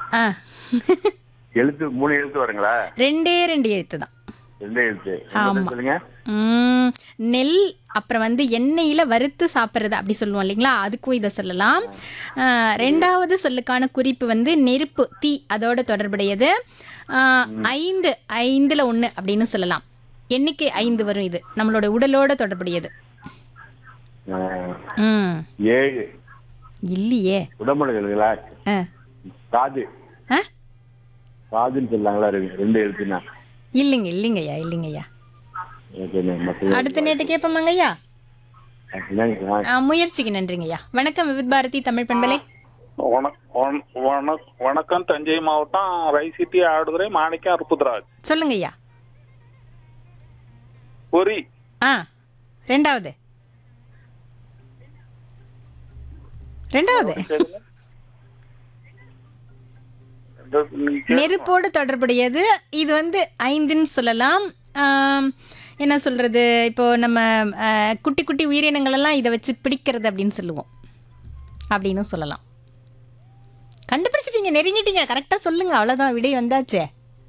ஆ எழுத்து மூணு எழுத்து வருங்களா ரெண்டே ரெண்டு எழுத்து தான் ரெண்டு எழுத்து ஆமா. என்னது சொல்லுங்க ம், நெல் அப்புறம் வந்து எண்ணெயில வறுத்து சாப்பிட்றது அப்படி சொல்லுவோம் இல்லைங்களா அதுக்கும் இதை சொல்லலாம் ஆ, ரெண்டாவது சொல்லுக்கான குறிப்பு வந்து நெருப்பு தீ அதோட தொடர்புடையது ஆ, ஐந்து ஐந்துல ஒன்று அப்படின்னு சொல்லலாம் எண்ணிக்கை ஐந்து வரும் இது நம்மளோட உடலோட தொடர்புடையது ஆ, ம் ஏழு இல்லையே உடம்புகளா ஆ காது ஆ காதுன்னு சொல்லாங்களா ரெண்டு ரெண்டு எழுத்துனா இல்லைங்க இல்லைங்கய்யா இல்லைங்கய்யா ஓகேண்ணே, மத்தது- அடுத்த நேட்டு கேட்போமாங்க ஐயா என்னங்க? ஆ, ஆ, முயற்சிக்கு நன்றிங்க ஐயா வணக்கம் விவித் பாரதி தமிழ் பண்பலை வணக்- வண- வணக்- வணக்கம் தஞ்சை மாவட்டம் ரைசிட்டி ஆடுதுறை மாணிக்கம் அற்புதராஜ் சொல்லுங்க ஐயா பொரி ஆ ரெண்டாவது ரெண்டாவது நெருப்போடு தொடர்புடையது இது வந்து ஐந்துன்னு சொல்லலாம் ஆம், என்ன சொல்றது இப்போ நம்ம ஆ, குட்டி குட்டி உயிரினங்கள் எல்லாம் இதை வச்சு பிடிக்கிறது அப்படின்னு சொல்லுவோம் அப்படின்னு சொல்லலாம் கண்டுபிடிச்சிட்டீங்க நெருங்கிட்டீங்க கரெக்டாக சொல்லுங்க அவ்வளோதான் விடை வந்தாச்சே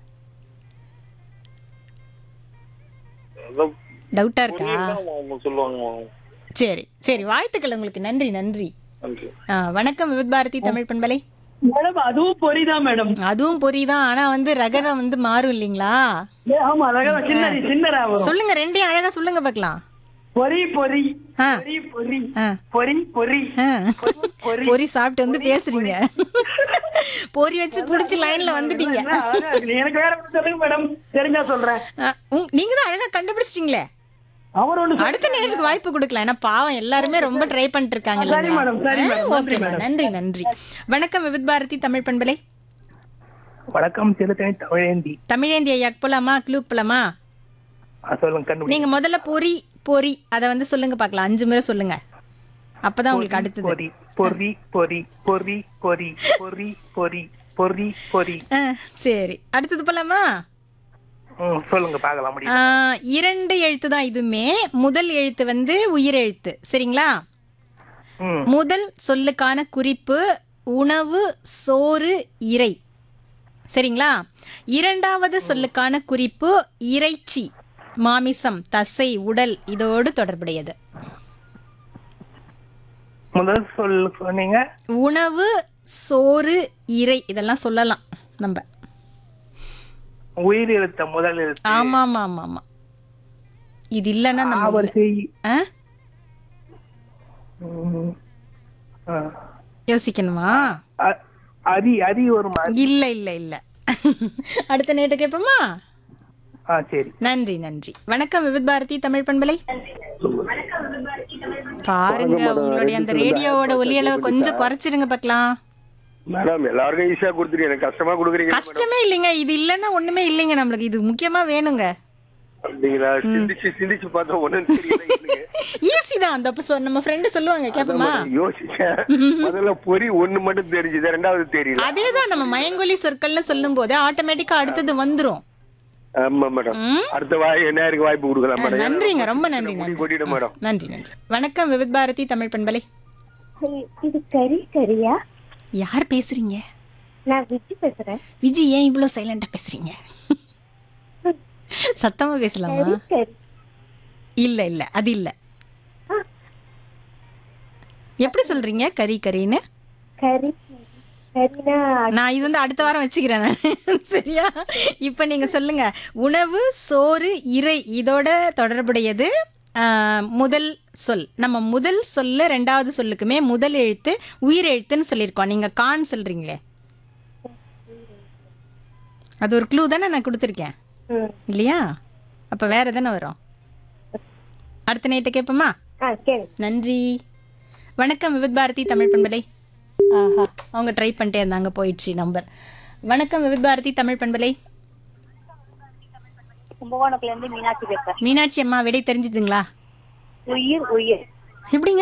டவுட்டா இருக்கா அவங்க சொல்லுவாங்க சரி சரி வாழ்த்துக்கள் உங்களுக்கு நன்றி நன்றி நன்றி ஆ, வணக்கம் விவித் பாரதி தமிழ் பண்பலை மேடம் அதுவும் பொரிதான் மேடம் அதுவும் பொரிதான் ஆனா வந்து ரகரம் வந்து மாறும் இல்லைங்களா ஏ, ஆமா அழகா சின்ன சின்னரா வரும் சொல்லுங்க ரெண்டையும் அழகா சொல்லுங்க பார்க்கலாம் பொரி பொரி ஆ. பொரி பொரி ஆ. பொரி பொரி ஆ. பொரி பொரி சாப்பிட்டு வந்து பேசுறீங்க பொரி வச்சு புடிச்சு லைன்ல வந்துட்டீங்க என்ன அழகா இருக்கு. எனக்கு வேற ஒண்ணு சொல்லுங்க மேடம் தெரிஞ்சா சொல்றேன் ஆ, உங்- நீங்க தான் அழகா கண்டுபிடிச்சிட்டீங்களே அவர் ஒண்ணு அடுத்த நேருக்கு வாய்ப்பு கொடுக்கலாம் ஏன்னா பாவம் எல்லாருமே ரொம்ப ட்ரை பண்ணிட்டு இருக்காங்க சரி இல்லைங்களா? மேடம், சரி ஆ, மேடம், நன்றி ஓகே மேடம். நன்றி நன்றி வணக்கம் விவித் பாரதி தமிழ் பண்பலை வணக்கம் சிறுத்தை தமிழேந்தி தமிழேந்தி ஐயாக்கு போலாமா க்ளூக் போலாமா ஆ, சொல்லுங்க கண்டுபிடி நீங்க முதல்ல பொரி பொரி அதை வந்து சொல்லுங்க பார்க்கலாம் அஞ்சு முறை சொல்லுங்க அப்பதான் உங்களுக்கு அடுத்தது பொரி பொரி பொரி பொரி பொரி பொரி பொரி பொரி பொரி ஆ, சரி அடுத்தது போலாமா ம் சொல்லுங்க பார்க்கலாம் முடியும் ஆ, இரண்டு எழுத்து தான் இதுவுமே முதல் எழுத்து வந்து உயிர் எழுத்து சரிங்களா ம் முதல் சொல்லுக்கான குறிப்பு உணவு சோறு இறை சரிங்களா இரண்டாவது சொல்லுக்கான குறிப்பு இறைச்சி மாமிசம் தசை உடல் இதோடு தொடர்புடையது முதல் சொல் சொன்னீங்க உணவு சோறு இறை இதெல்லாம் சொல்லலாம் நம்ம உயிர் எழுத்த முதல் எழுத்து ஆமா ஆமா ஆமா ஆமா இது இல்லைன்னா நம்ம இல்ல. ஆவரிசை ஆ? ம், ஆ. யோசிக்கணுமா அ- அரி அரி ஒரு மா- இல்ல இல்ல இல்ல அடுத்த நேட்டு கேட்போமா ஆ சரி நன்றி நன்றி வணக்கம் விவித் பாரதி தமிழ் பண்பலை பாருங்க உங்களுடைய அந்த ரேடியோவோட ஒலி அளவை கொஞ்சம் குறைச்சிருங்க பார்க்கலாம் மேடம் எல்லாருக்கும் ஈஸியா கொடுத்துட்டு எனக்கு கஷ்டமா கொடுக்குறீங்க கஷ்டமே இல்லைங்க இது இல்லைன்னா ஒண்ணுமே இல்லைங்க நம்மளுக்கு இது முக்கியமா வேணுங்க அப்படிங்களா சிந்திச்சு சிந்திச்சு பார்த்தா ஒண்ணும் தெரியல எனக்கு. ஈஸி தான் அந்த அப்ப சொ- நம்ம ஃப்ரெண்டு சொல்லுவாங்க கேப்போமா அதான் யோசிச்சேன் முதல்ல பொறி ஒண்ணு மட்டும் தெரிஞ்சுது ரெண்டாவது தெரியல அதேதான் நம்ம மயங்கொலி சொற்கள்னு சொல்லும் போது ஆட்டோமேட்டிக்கா அடுத்தது வந்துரும் ஆமா மேடம் ம். அடுத்த வாய் நேருக்கு வாய்ப்பு கொடுக்கலாம் மேடம் நன்றிங்க ரொம்ப நன்றி முடி நன்றி கொட்டிடும் மேடம் நன்றி நன்றி வணக்கம் விவித் பாரதி தமிழ் பண்பலை இது கறி கறியா யார் பேசுறீங்க நான் விஜி பேசுறேன் விஜி ஏன் இவ்வளோ சைலண்டா பேசுறீங்க சத்தமா பேசலாமா கறி கறி இல்ல இல்ல அது இல்ல எப்படி சொல்றீங்க கறி கறின்னு கறி கறினா நான் இது வந்து அடுத்த வாரம் வச்சுக்கிறேன் நான் சரியா இப்போ நீங்க சொல்லுங்க உணவு சோறு இறை இதோட தொடர்புடையது ஆஹ், முதல் சொல் நம்ம முதல் சொல்ல ரெண்டாவது சொல்லுக்குமே முதல் எழுத்து உயிர் எழுத்துன்னு சொல்லியிருக்கோம் நீங்க கான் சொல்றீங்களே அது ஒரு க்ளூ தானே நான் கொடுத்துருக்கேன் ம். இல்லையா அப்ப வேற தானே வரும் அடுத்த நைட்டு கேட்போமா ஆ கேளு நன்றி வணக்கம் விவித் பாரதி தமிழ் பண்பலை ஆஹா அவங்க ட்ரை பண்ணிட்டே இருந்தாங்க போயிடுச்சு நம்பர் வணக்கம் விவித் பாரதி தமிழ் பண்பலை கும்பகோணத்துல இருந்து மீனாட்சி பேசுறேன் மீனாட்சி அம்மா விடை தெரிஞ்சுதுங்களா உயிர் உயிர் எப்படிங்க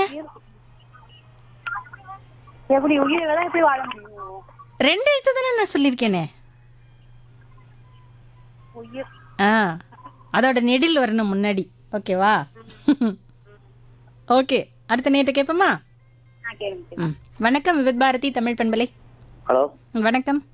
எப்படி உயிர் தான் எப்படி வாழ முடியும் ரெண்டு எழுத்து தானே நான் சொல்லியிருக்கேனே உயிர் ஆ அதோட நெடில் வரணும் முன்னாடி ஓகேவா ஓகே அடுத்த நேற்று கேட்போமா ஆ கேளுங்க ம் வணக்கம் விவித் பாரதி தமிழ் பண்பலை ஹலோ வணக்கம்